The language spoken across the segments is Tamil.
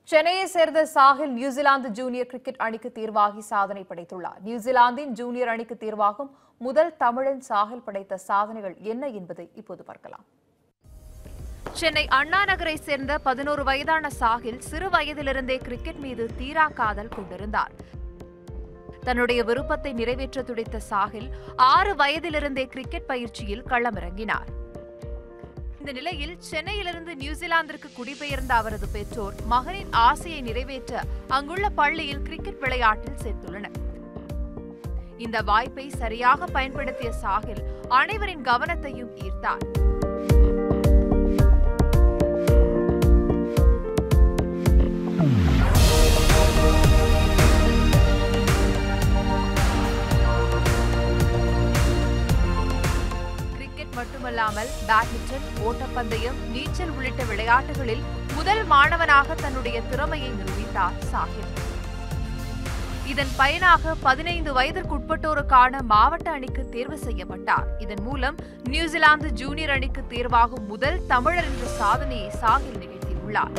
சென்னையை சேர்ந்த சாஹில் நியூசிலாந்து ஜூனியர் கிரிக்கெட் அணிக்கு தேர்வாகி சாதனை படைத்துள்ளார் நியூசிலாந்தின் ஜூனியர் அணிக்கு தேர்வாகும் முதல் தமிழன் சாஹில் படைத்த சாதனைகள் என்ன என்பதை இப்போது பார்க்கலாம் சென்னை அண்ணா நகரை சேர்ந்த பதினோரு வயதான சாஹில் சிறு வயதிலிருந்தே கிரிக்கெட் மீது தீரா காதல் கொண்டிருந்தார் தன்னுடைய விருப்பத்தை நிறைவேற்ற துடித்த சாஹில் ஆறு வயதிலிருந்தே கிரிக்கெட் பயிற்சியில் களமிறங்கினார் இந்த நிலையில் சென்னையிலிருந்து நியூசிலாந்திற்கு குடிபெயர்ந்த அவரது பெற்றோர் மகனின் ஆசையை நிறைவேற்ற அங்குள்ள பள்ளியில் கிரிக்கெட் விளையாட்டில் சேர்த்துள்ளனர் இந்த வாய்ப்பை சரியாக பயன்படுத்திய சாஹில் அனைவரின் கவனத்தையும் ஈர்த்தார் கிரிக்கெட் மட்டுமல்லாமல் பேட்மிண்டன் ஓட்டப்பந்தயம் நீச்சல் உள்ளிட்ட விளையாட்டுகளில் முதல் மாணவனாக தன்னுடைய திறமையை நிரூபித்தார் சாஹிப் இதன் பயனாக பதினைந்து வயதிற்குட்பட்டோருக்கான மாவட்ட அணிக்கு தேர்வு செய்யப்பட்டார் இதன் மூலம் நியூசிலாந்து ஜூனியர் அணிக்கு தேர்வாகும் முதல் தமிழர் என்ற சாதனையை சாஹில் நிகழ்த்தியுள்ளார்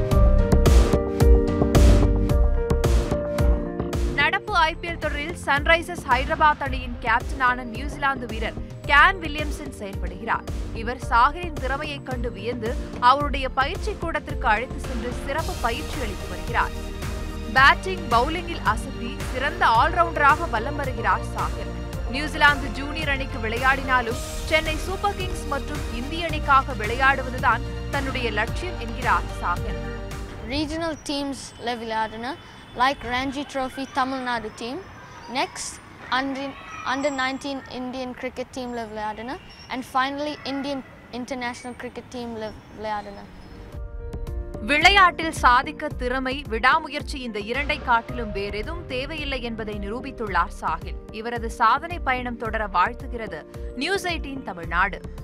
நடப்பு ஐபிஎல் தொடரில் சன்ரைசர்ஸ் ஹைதராபாத் அணியின் கேப்டனான நியூசிலாந்து வீரர் கேன் வில்லியம்சன் செயல்படுகிறார் இவர் சாகிரின் திறமையைக் கண்டு வியந்து அவருடைய பயிற்சி கூடத்திற்கு அழைத்து சென்று சிறப்பு பயிற்சி அளித்து வருகிறார் பேட்டிங் பவுலிங்கில் அசத்தி சிறந்த ஆல்ரவுண்டராக வலம் வருகிறார் சாகிர் நியூசிலாந்து ஜூனியர் அணிக்கு விளையாடினாலும் சென்னை சூப்பர் கிங்ஸ் மற்றும் இந்திய அணிக்காக விளையாடுவதுதான் தன்னுடைய லட்சியம் என்கிறார் சாகிர் regional teams ல விளையாடின like Ranji Trophy Tamil Nadu team. Next, under, under 19 Indian cricket team ல விளையாடின and finally Indian international cricket team ல விளையாடின விளையாட்டில் சாதிக்க திறமை விடாமுயற்சி இந்த இரண்டை காட்டிலும் வேறெதும் தேவையில்லை என்பதை நிரூபித்துள்ளார் சாஹில் இவரது சாதனை பயணம் தொடர வாழ்த்துகிறது நியூஸ் எயிட்டீன் தமிழ்நாடு